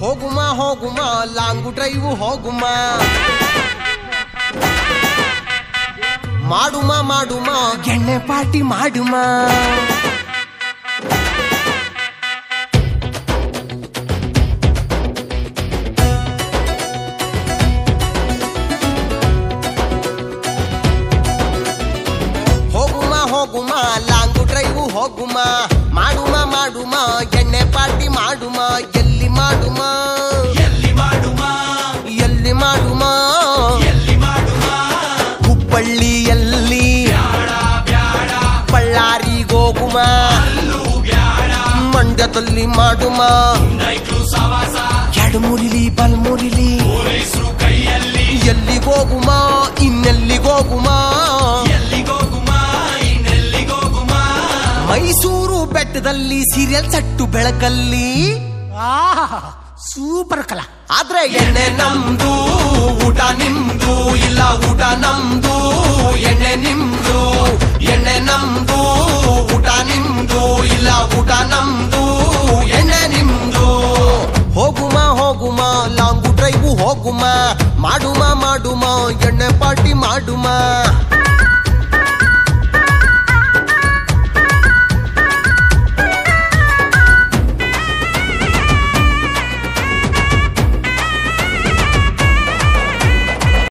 ಹೋಗುಮ ಹೋಗುಮ long drive ಹೋಗುಮ ಮಾಡುಮ ಮಾಡುಮ ಎಣ್ಣೆ ಪಾರ್ಟಿ ಮಾಡುಮ ಹೋಗುಮ ಹೋಗುಮ ಲಾಂಗು ಡ್ರೈವ್ ಹೋಗುಮ ಮಾಡುಮ ಮಾಡುಮ ಎಣ್ಣೆ ಪಾರ್ಟಿ ಮಾಡುಮ ಎಲ್ಲಿ ಮಾಡುಮ ಎಲ್ಲಿ ಮಾಡುಮ ಎಲ್ಲಿ ಮಾಡುಮ ಎಲ್ಲಿ ಮಾಡುಮ ಹುಬ್ಬಳ್ಳಿಯಲ್ಲಿ ಬಳ್ಳಾರಿಗೋಗುಮ ಅಲ್ಲೂ ಬ್ಯಾಡ ಮಂಡ್ಯದಲ್ಲಿ ಮಾಡುಮ ನೈಟ್ಲು ಸವಾಸ ಎಡಮುರಿಲಿ ಬಲ್ಮುರಿಲಿ ಪೊಲೀಸರು ಕೈಯಲ್ಲಿ ಎಲ್ಲಿಗೋಗುಮ ಇನ್ನೆಲ್ಲಿಗೋಗುಮ ಎಲ್ಲಿಗೋಗುಮ ಇನ್ನೆಲ್ಲಿಗೋಗುಮ ಮೈಸೂರು ಬೆಟ್ಟದಲ್ಲಿ ಸೀರಿಯಲ್ ಸಟ್ಟು ಬೆಳಕಲ್ಲಿ ಸೂಪರ್ ಕಲಾ ಆದ್ರೆ ಎಣ್ಣೆ ನಮ್ದು ಊಟ ನಿಮ್ದು ಇಲ್ಲ ಊಟ ನಮ್ದು ಎಣ್ಣೆ ನಿಮ್ದು ಎಣ್ಣೆ ನಮ್ದು ಊಟ ನಿಮ್ದು ಇಲ್ಲ ಊಟ ನಮ್ದು ಎಣ್ಣೆ ನಿಮ್ದು ಹೋಗುಮ ಹೋಗುಮ ಲಾಂಗು ಡ್ರೈವ್ ಹೋಗುಮ ಮಾಡುಮ ಮಾಡುಮ ಎಣ್ಣೆ ಪಾರ್ಟಿ ಮಾಡುಮ